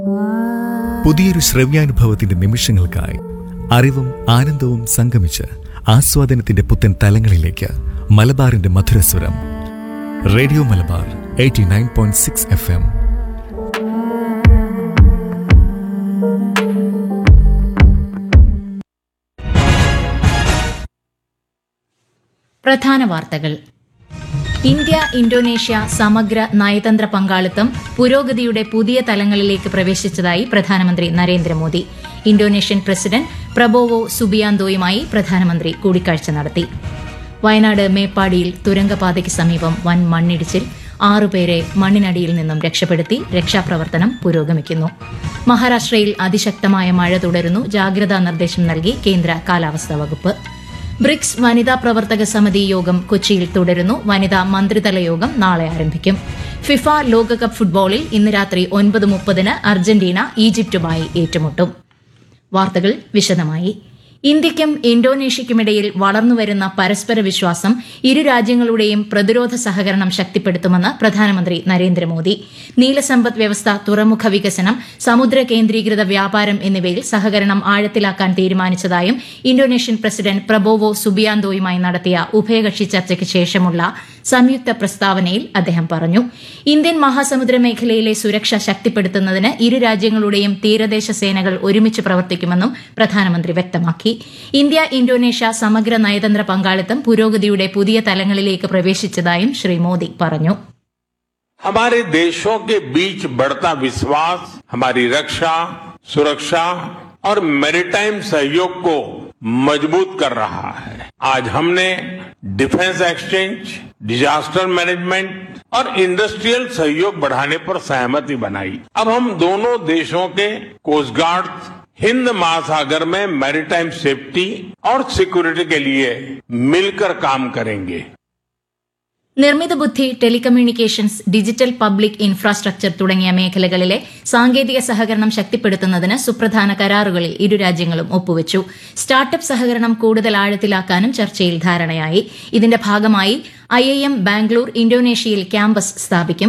പുതിയൊരു ശ്രവ്യാനുഭവത്തിന്റെ നിമിഷങ്ങൾക്കായി അറിവും ആനന്ദവും സംഗമിച്ച് ആസ്വാദനത്തിന്റെ പുത്തൻ തലങ്ങളിലേക്ക് മലബാറിന്റെ മധുരസ്വരം radio Malabar eighty nine point six F M പ്രധാന വാർത്തകൾ ഇന്ത്യ ഇന്തോനേഷ്യ സമഗ്ര നയതന്ത്ര പങ്കാളിത്തം പുരോഗതിയുടെ പുതിയ തലങ്ങളിലേക്ക് പ്രവേശിച്ചതായി പ്രധാനമന്ത്രി നരേന്ദ്രമോദി ഇന്തോനേഷ്യൻ പ്രസിഡന്റ് പ്രബോവോ സുബിയാന്തോയുമായി പ്രധാനമന്ത്രി കൂടിക്കാഴ്ച നടത്തി വയനാട് മേപ്പാടിയിൽ തുരങ്കപാതയ്ക്ക് സമീപം വൻ മണ്ണിടിച്ചിൽ ആറുപേരെ മണ്ണിനടിയിൽ നിന്നും രക്ഷപ്പെടുത്തി രക്ഷാപ്രവർത്തനം പുരോഗമിക്കുന്നു മഹാരാഷ്ട്രയിൽ അതിശക്തമായ മഴ തുടരുന്നു ജാഗ്രതാ നിർദ്ദേശം നൽകി കേന്ദ്ര കാലാവസ്ഥാ വകുപ്പ് ബ്രിക്സ് വനിതാ പ്രവർത്തക സമിതി യോഗം കൊച്ചിയിൽ തുടരുന്നു വനിതാ മന്ത്രിതല യോഗം നാളെ ആരംഭിക്കും ഫിഫ ലോകകപ്പ് ഫുട്ബോളിൽ ഇന്ന് രാത്രി ഒൻപത് മുപ്പതിന് അർജന്റീന ഈജിപ്തുമായി ഏറ്റുമുട്ടും വാർത്തകൾ വിശദമായി ഇന്ത്യയ്ക്കും ഇന്തോനേഷ്യയ്ക്കുമിടയിൽ വളർന്നുവരുന്ന പരസ്പര വിശ്വാസം ഇരു രാജ്യങ്ങളുടെയും പ്രതിരോധ സഹകരണം ശക്തിപ്പെടുത്തുമെന്ന് പ്രധാനമന്ത്രി നരേന്ദ്രമോദി നീലസമ്പദ് വ്യവസ്ഥ തുറമുഖ വികസനം സമുദ്ര കേന്ദ്രീകൃത വ്യാപാരം എന്നിവയിൽ സഹകരണം ആഴത്തിലാക്കാൻ തീരുമാനിച്ചതായും ഇന്തോനേഷ്യൻ പ്രസിഡന്റ് പ്രബോവോ സുബിയാന്തോയുമായി നടത്തിയ ഉഭയകക്ഷി ചർച്ചയ്ക്ക് ശേഷമുള്ള സംയുക്ത പ്രസ്താവനയിൽ അദ്ദേഹം പറഞ്ഞു ഇന്ത്യൻ മഹാസമുദ്ര മേഖലയിലെ സുരക്ഷ ശക്തിപ്പെടുത്തുന്നതിന് ഇരു രാജ്യങ്ങളുടെയും തീരദേശ സേനകൾ ഒരുമിച്ച് പ്രവർത്തിക്കുമെന്നും പ്രധാനമന്ത്രി വ്യക്തമാക്കി ഇന്ത്യ ഇന്തോനേഷ്യ സമഗ്ര നയതന്ത്ര പങ്കാളിത്തം പുരോഗതിയുടെ പുതിയ തലങ്ങളിലേക്ക് പ്രവേശിച്ചതായും ശ്രീ മോദി പറഞ്ഞു हमारे देशों के बीच बढ़ता विश्वास हमारी रक्षा सुरक्षा और मैरीटाइम सहयोग को मजबूत कर रहा है आज हमने डिफेंस एक्सचेंज डिजास्टर मैनेजमेंट और इंडस्ट्रियल सहयोग बढ़ाने पर सहमति बनाई अब हम दोनों देशों के कोस्ट गार्ड हिंद महासागर में मैरीटाइम सेफ्टी और सिक्योरिटी के लिए मिलकर काम करेंगे നിർമ്മിത ബുദ്ധി ടെലികമ്മ്യൂണിക്കേഷൻസ് ഡിജിറ്റൽ പബ്ലിക് ഇൻഫ്രാസ്ട്രക്ചർ തുടങ്ങിയ മേഖലകളിലെ സാങ്കേതിക സഹകരണം ശക്തിപ്പെടുത്തുന്നതിന് സുപ്രധാന കരാറുകളിൽ ഇരു രാജ്യങ്ങളും ഒപ്പുവച്ചു സ്റ്റാർട്ടപ്പ് സഹകരണം കൂടുതൽ ആഴത്തിലാക്കാനും ചർച്ചയിൽ ധാരണയായി ഇതിന്റെ ഭാഗമായി ഐ ബാംഗ്ലൂർ ഇന്തോനേഷ്യയിൽ ക്യാമ്പസ് സ്ഥാപിക്കും